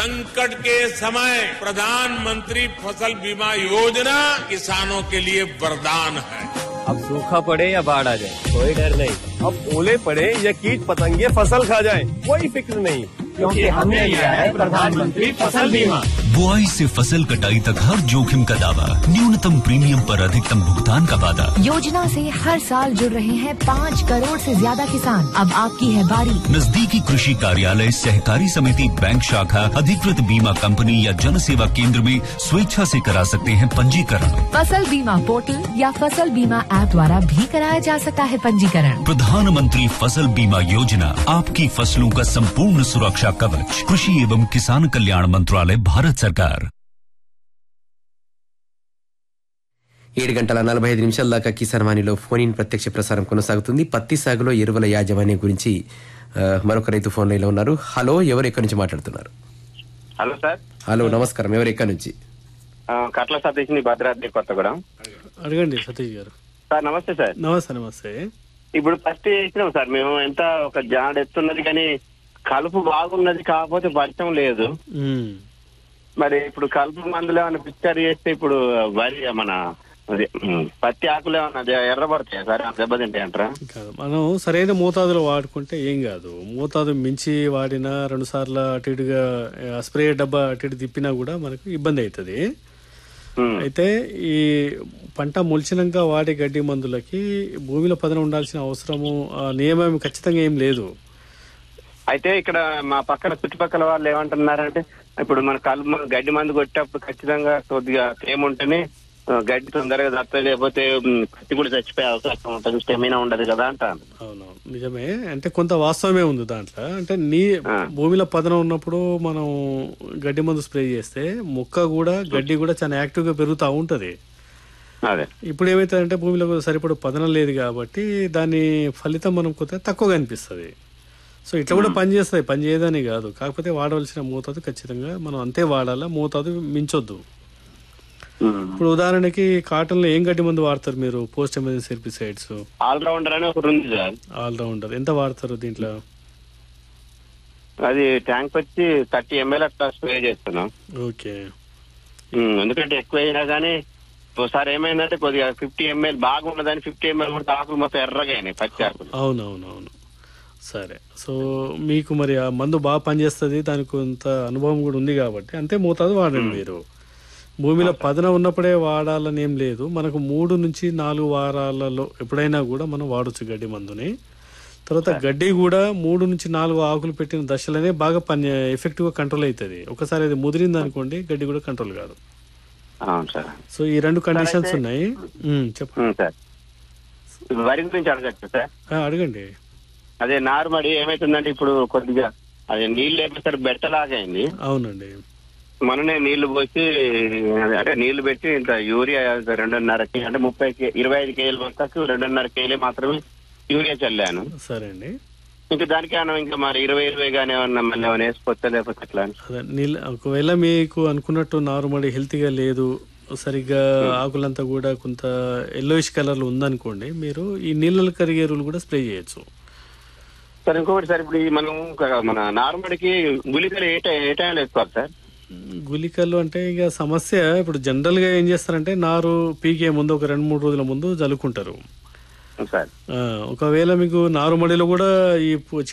संकट के समय प्रधानमंत्री फसल बीमा योजना किसानों के लिए वरदान है अब सूखा पड़े या बाढ़ आ जाए कोई डर नहीं अब ओले पड़े या कीट पतंगे फसल खा जाए कोई फिक्र नहीं क्योंकि हमने लिया है प्रधानमंत्री फसल बीमा बुआई से फसल कटाई तक हर जोखिम का दावा न्यूनतम प्रीमियम पर अधिकतम भुगतान का वादा योजना से हर साल जुड़ रहे हैं पाँच करोड़ से ज्यादा किसान अब आपकी है बारी नजदीकी कृषि कार्यालय सहकारी समिति बैंक शाखा अधिकृत बीमा कंपनी या जन सेवा केंद्र में स्वेच्छा से करा सकते हैं पंजीकरण फसल बीमा पोर्टल या फसल बीमा ऐप द्वारा भी कराया जा सकता है पंजीकरण प्रधानमंत्री फसल बीमा योजना आपकी फसलों का संपूर्ण सुरक्षा कवच कृषि एवं किसान कल्याण मंत्रालय भारत सरकार ఏడు గంటల నలభై ఐదు నిమిషాల దాకా కిసాన్ వాణిలో ఫోన్ ఇన్ ప్రత్యక్ష ప్రసారం కొనసాగుతుంది పత్తి సాగులో ఎరువుల యాజమాన్యం గురించి ఆ, మరొక రైతు ఫోన్ లైన్లో ఉన్నారు హలో ఎవరు ఎక్కడి నుంచి మాట్లాడుతున్నారు హలో సార్ హలో నమస్కారం ఎవరు ఎక్కడి నుంచి ఆ, కట్ల సతీష్ ని భద్రాద్రి కొత్తగూడెం అడగండి సతీష్ గారు సార్ నమస్తే సార్ నమస్తే నమస్తే ఇప్పుడు ఫస్ట్ వేసినాం సార్ మేము ఎంత ఒక జాడ ఎత్తున్నది కానీ కలుపు బాగున్నది కాకపోతే వర్షం లేదు ఉమ్. మరి ఇప్పుడు కలుపు మందులు ఏమైనా పిక్చర్ చేస్తే ఇప్పుడు వరి మన అది, ఉమ్, పత్తి ఆకులు ఏమైనా జ- ఎర్రబడతాయా సార్ దెబ్బతింటాయి అంటారా కాదు మనం సరైన మోతాదులో వాడుకుంటే ఏం కాదు మోతాదు మించి వాడినా రెండు సార్లు అటు ఇటుగా ఆ, స్ప్రే డబ్బా అటు ఇటు తిప్పినా కూడా మనకు ఇబ్బంది అవుతుంది ఉమ్, అయితే ఈ పంట మొలిచినాక వాడే గడ్డి మందులకి భూమిలో పదన ఉండాల్సిన అవసరము ఆ, నియమం ఖచ్చితంగా ఏం లేదు అయితే ఇక్కడ మా పక్కన చుట్టుపక్కల వాళ్ళు ఏమంటున్నారంటే ఇప్పుడు మన కలుపు మందు- గడ్డి మందు కొట్టేటప్పుడు ఖచ్చితంగా కొద్దిగా తేమ ఉంటేనే ఆ, గడ్డి తొందరగా దత్తది లేకపోతే ఉమ్, పత్తి కూడా చచ్చిపోయే అవకాశం ఉంటుంది స్టెమినా ఉండదు కదా అంటాను అవును నిజమే అంటే కొంత వాస్తవమే ఉంది దాంట్లో అంటే నీ ఆ. భూమిలో పదనం ఉన్నప్పుడు మనం గడ్డి మందు స్ప్రే చేస్తే మొక్క కూడా గడ్డి కూడా చాలా యాక్టివ్గా పెరుగుతూ ఉంటుంది అదే ఇప్పుడు ఏమవుతుందంటే భూమిలో సరిపడ పదనం లేదు కాబట్టి దాని ఫలితం మనం కొద్దిగా తక్కువగా అనిపిస్తుంది సో ఇట్లా కూడా పని చేస్తుంది పని చేయదని కాదు కాకపోతే వాడవలసిన మోతాదు ఖచ్చితంగా మనం అంతే వాడాలా మోతాదు మించొద్దు ఉమ్. ఇప్పుడు ఉదాహరణకి కాటన్లో ఏం గడ్డి మందు వాడతారు మీరు పోస్ట్ ఎమర్జెన్సీ హెర్బిసైడ్స్ ఆల్రౌండర్ అని ఒకటి ఉంది సార్ ఆల్రౌండర్ ఎంత వాడతారు దీంట్లో అది ట్యాంక్ వచ్చి థర్టీ ఎంఎల్ అట్లా స్ప్రే చేస్తున్నాం ఓకే ఉమ్, ఎందుకంటే ఎక్కువ అయినా కానీ ఒకసారి ఏమైందంటే కొద్దిగా ఫిఫ్టీ ఎంఎల్ బాగున్నదని ఫిఫ్టీ ఎంఎల్ కూడా ఆకులు మొత్తం ఎర్రగా అయినాయి పచ్చి ఆకులు అవునవునవును సరే సో మీకు మరి ఆ మందు బాగా పనిచేస్తుంది దానికి కొంత అనుభవం కూడా ఉంది కాబట్టి అంతే మోతాదు వాడండి మీరు భూమిలో పదన ఉన్నప్పుడే వాడాలని ఏం లేదు మనకు మూడు నుంచి నాలుగు వారాలలో ఎప్పుడైనా కూడా మనం వాడొచ్చు గడ్డి మందుని తర్వాత గడ్డి కూడా మూడు నుంచి నాలుగు ఆకులు పెట్టిన దశలనే బాగా పని ఎఫెక్టివ్గా కంట్రోల్ అవుతుంది ఒకసారి అది ముదిరింది అనుకోండి గడ్డి కూడా కంట్రోల్ కాదు అవును సార్ సో ఈ రెండు కండిషన్స్ ఉన్నాయి ఉమ్, చెప్పండి ఉమ్, సార్ వరి గురించి అడగచ్చు సార్ ఆ, అడగండి అదే నార్మడి ఏమైతుందంటే ఇప్పుడు కొద్దిగా అదే నీళ్ళు లేకపోతే బెట్టలాగా అయింది అవునండి మననే నీళ్లు పోసి అంటే నీళ్లు పెట్టి ఇంత యూరియా రెండున్నర కే అంటే ముప్పై కే ఇరవై ఐదు కేజీల మొక్కకు రెండున్నర కేజీలు మాత్రమే యూరియా చల్లాను సరే అండి ఇంకా దానికి ఏమన్నా ఇంకా మరి ఇరవై ఇరవై గానీ ఏమన్నా మళ్ళీ ఏమైనా వేసుకోవచ్చా లేకపోతే ఎట్లా అని అదే నీళ్ళ ఒకవేళ మీకు అనుకున్నట్టు నార్మల్ హెల్తీగా లేదు సరిగ్గా ఆకులంతా కూడా కొంత ఎల్లోయిష్ కలర్లో ఉందనుకోండి మీరు ఈ నీళ్ళలో కరిగే ఎరువులు కూడా స్ప్రే చేయొచ్చు సార్ ఇంకొకటి సార్ ఇప్పుడు ఈ మనం ఒక మన నార్మల్కి గుళికలు ఏ టై ఏ టైంలో వేసుకోవాలి సార్ గుళికలు అంటే ఇక సమస్య ఇప్పుడు జనరల్గా ఏం చేస్తారంటే నారు పీకే ముందు ఒక రెండు మూడు రోజుల ముందు జలుకుంటారు సార్ ఆ, ఒకవేళ మీకు నారుమడిలో కూడా ఈ పు-